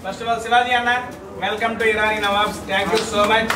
First of all Shivaji అన్న welcome to Irani Nawabs thank you so much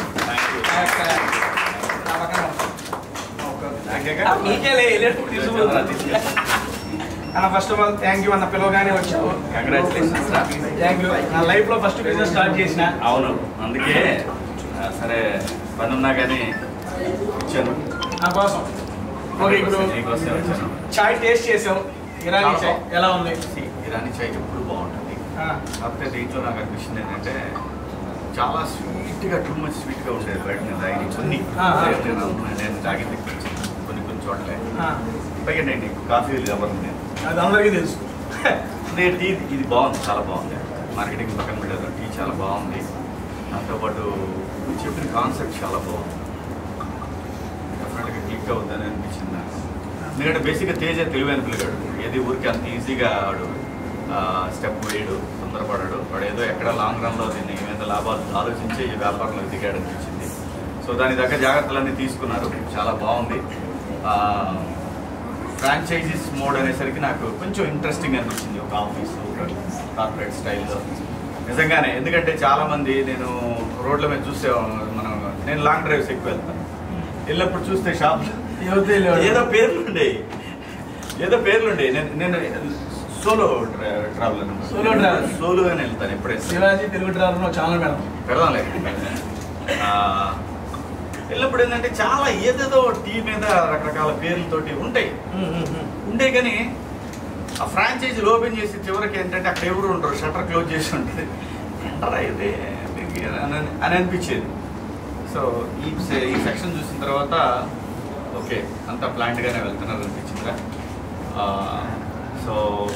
అన్న first of all thank you అన్న పిలవగానే వచ్చావు కంగ్రాచులేషన్స్ రా థ్యాంక్ యూ నా లైఫ్ లో ఫస్ట్ బిజినెస్ స్టార్ట్ చేసిన అవును అందుకే ఆ, సరే పని ఉన్నా కానీ ఇచ్చాను నా కోసం ఓకే ఇప్పుడు నీకోసమే వచ్చాను చాయ్ టేస్ట్ చేసావు ఇరానీ చాయ్ ఎలా ఉంది ఇరానీ చాయ్ ఎప్పుడు బాగుంటుంది ఆ, కాకపోతే దీంట్లో నాకు అనిపించింది ఏంటంటే చాలా స్వీట్గా టూ మచ్ స్వీట్గా ఉండేది బయట నేను తాగిన కొన్ని ఆ, ఆ. నేను నేను తాగింది కొంచెం కొన్ని కొన్ని చోట్ల ఆ, పైగా నేను నీకు కాఫీ ఎవరు నేను అది అందరికీ తెలుసు అదే టీ ఇది బాగుంది చాలా బాగుంది మార్కెటింగ్ పక్కన పెట్టేది టీ చాలా బాగుంది దాంతోపాటు నువ్వు చెప్పిన కాన్సెప్ట్ చాలా బాగుంది డెఫినెట్గా క్లిక్ అవుతుందని అనిపించింది నాకు ఎందుకంటే బేసిక్గా తేజ తెలివైన పిల్లగాడు ఏది ఊరికి అంత ఈజీగా వాడు స్టెప్ వేయడు తొందరపడాడు వాడు ఏదో ఎక్కడ లాంగ్ రన్లో దీన్ని మీద లాభాలు ఆలోచించి ఈ వ్యాపారంలో దిగాడు అనిపించింది సో దాని దగ్గర జాగ్రత్తలన్నీ తీసుకున్నారు చాలా బాగుంది ఫ్రాంచైజీస్ మోడ్ అనేసరికి నాకు కొంచెం ఇంట్రెస్టింగ్ అనిపించింది ఒక ఆఫీస్ ఒక కార్పొరేట్ స్టైల్లో నిజంగానే ఎందుకంటే చాలా మంది నేను రోడ్ల మీద చూసే మనం నేను లాంగ్ డ్రైవ్స్ ఎక్కువ వెళ్తాను వెళ్ళినప్పుడు చూస్తే షాప్ ఎవరితో వెళ్ళేవాడు? ఏదో పేర్లు ఉండేవి ఏదో పేర్లు ఉండేవి నేను నేను సోలో ట్రావెలర్ Solo traveler. సోలోగానే వెళ్తాను ఎప్పుడైనా Shivaji Telugu driver channel madam పెడదాంలే ఆ, వెళ్ళినప్పుడు ఏంటంటే చాలా ఏదేదో టీ మీద రకరకాల పేర్లతోటి ఉంటాయి ఉండే కానీ ఆ ఫ్రాంచైజీలు ఓపెన్ చేసి చివరికి ఏంటంటే అక్కడ ఎవరు ఉండరు షట్టర్ క్లోజ్ చేసి ఉంటుంది ఏంటరా ఇది దీనికి అని అని అనిపించేది సో ఈ సె- ఈ సెక్షన్ చూసిన తర్వాత ఓకే అంతా ప్లాంట్గానే వెళ్తున్నారు అనిపించిందిరా ఆ, సో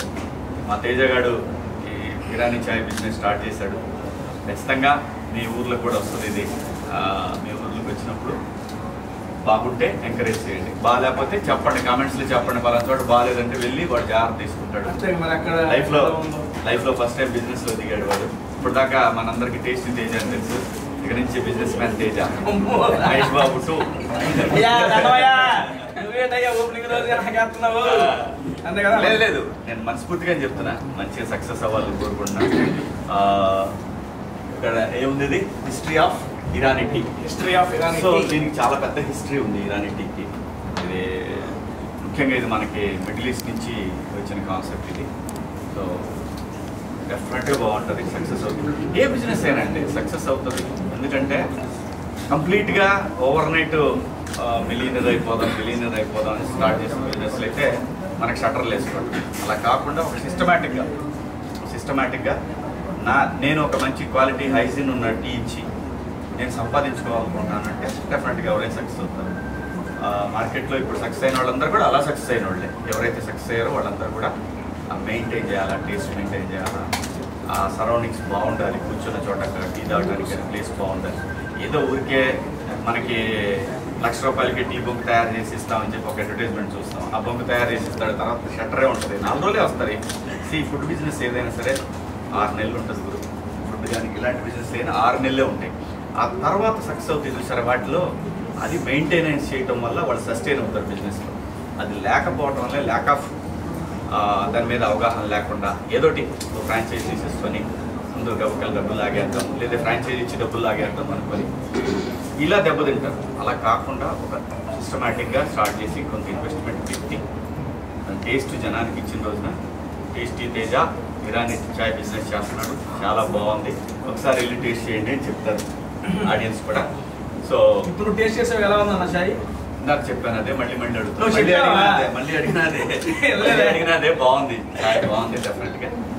మా తేజగాడు ఈ కిరాణీ చాయ్ బిజినెస్ స్టార్ట్ చేశాడు ఖచ్చితంగా మీ ఊర్లో కూడా వస్తుంది ఇది ఆ, మీ ఊర్లోకి వచ్చినప్పుడు బాగుంటే ఎంకరేజ్ చేయండి బాగాలేకపోతే చెప్పండి కామెంట్స్ లో చెప్పండి పలానా చోట బాగాలేదంటే వెళ్ళి వాడు జాగ్రత్త తీసుకుంటాడు అంతే మరి అక్కడ లైఫ్ లో ఎలా ఉందో. లైఫ్ లో ఫస్ట్ టైం బిజినెస్ లో దిగాడు వాడు ఇప్పుడు దాకా మనందరికి టేస్ట్ తేజ అని తెలుసు ఇక నుంచి బిజినెస్ మ్యాన్ తేజ అమ్మో. మహేష్ బాబు టూ అయ్యా, ధనమయ్యా, నువ్వేంటయ్యా ఓపెనింగ్ రోజుగా నాకు వేస్తున్నావు అంతే కదా లేదు లేదు నేను మనస్ఫూర్తిగా చెప్తున్నా మంచిగా సక్సెస్ అవ్వాలని కోరుకుంటున్నా ఆ, ఇక్కడ ఏముంది ఇది history of Irani tea history of Irani so దీనికి చాలా పెద్ద హిస్టరీ ఉంది ఇరానీ టీకి ఇది ముఖ్యంగా ఇది మనకి మిడిల్ ఈస్ట్ నుంచి వచ్చిన కాన్సెప్ట్ ఇది సో డెఫినెట్గా బాగుంటుంది సక్సెస్ అవుతుంది ఏ బిజినెస్ అయినా అండి సక్సెస్ అవుతుంది ఎందుకంటే కంప్లీట్గా ఓవర్ నైట్ మిలీనర్ అయిపోదాం మిలీనర్ అయిపోదాం అని స్టార్ట్ చేసిన బిజినెస్లు అయితే మనకి షట్టర్లు వేసుకోండి అలా కాకుండా ఒక సిస్టమేటిక్గా సిస్టమేటిక్గా నా నేను ఒక మంచి క్వాలిటీ హైజీన్ ఉన్న టీ ఇచ్చి నేను సంపాదించుకోవాలనుకుంటానంటే డెఫినెట్గా ఎవరైనా సక్సెస్ అవుతారు ఆ, మార్కెట్లో ఇప్పుడు సక్సెస్ అయిన వాళ్ళందరూ కూడా అలా సక్సెస్ అయిన వాళ్ళే ఎవరైతే సక్సెస్ అయ్యారో వాళ్ళందరూ కూడా మెయింటైన్ చేయాలా టేస్ట్ మెయింటైన్ చేయాలా ఆ సరౌండింగ్స్ బాగుండాలి కూర్చున్న చోట టీ తాగడానికి ప్లేస్ బాగుండాలి ఏదో ఊరికే మనకి లక్ష రూపాయలకి టీ బొంకు తయారు చేసి ఇస్తామని చెప్పి ఒక అడ్వర్టైజ్మెంట్ చూస్తాం ఆ బొంకు తయారు చేసి ఇస్తాడు తర్వాత షట్టరే ఉంటుంది నాలుగు రోజులే వస్తారు సి ఫుడ్ బిజినెస్ ఏదైనా సరే ఆరు నెలలు ఉంటుంది గురు ఫుడ్ కానీ ఇలాంటి బిజినెస్ అయినా ఆరు నెలలే ఉంటాయి ఆ తర్వాత సక్సెస్ అవుతుంది చూసారా వాటిలో అది మెయింటెనెన్స్ చేయటం వల్ల వాళ్ళు సస్టైన్ అవుతారు బిజినెస్లో అది లేకపోవటం వల్ల ల్యాక్ ఆఫ్ దాని మీద అవగాహన లేకుండా ఏదోటి ఫ్రాంచైజ్ తీసేసుకొని ముందు గబుకలు డబ్బులు లాగేద్దాం లేదా ఫ్రాంచైజ్ ఇచ్చి డబ్బులు లాగేద్దాం అనుకొని ఇలా దెబ్బతింటారు అలా కాకుండా ఒక సిస్టమేటిక్గా స్టార్ట్ చేసి కొంత ఇన్వెస్ట్మెంట్ పెట్టి టేస్ట్ జనానికి ఇచ్చిన రోజున టేస్టీ తేజ ఇరానీ చాయ్ బిజినెస్ చేస్తున్నాడు చాలా బాగుంది ఒకసారి వెళ్ళి టేస్ట్ చేయండి అని చెప్తారు ఆడియన్స్ కూడా సో ఇప్పుడు టేస్ట్ చేసావు ఎలా ఉందన్న చాయ్ నాకు చెప్పాను అదే మళ్ళీ మళ్ళీ అడుగుతాను నువ్వు మళ్ళీ చెప్పావా? అడిగినా అదే మళ్ళీ అడిగినా అదే మళ్ళీ అడిగినా అదే బాగుంది చాయ్ బాగుంది డెఫినెట్గా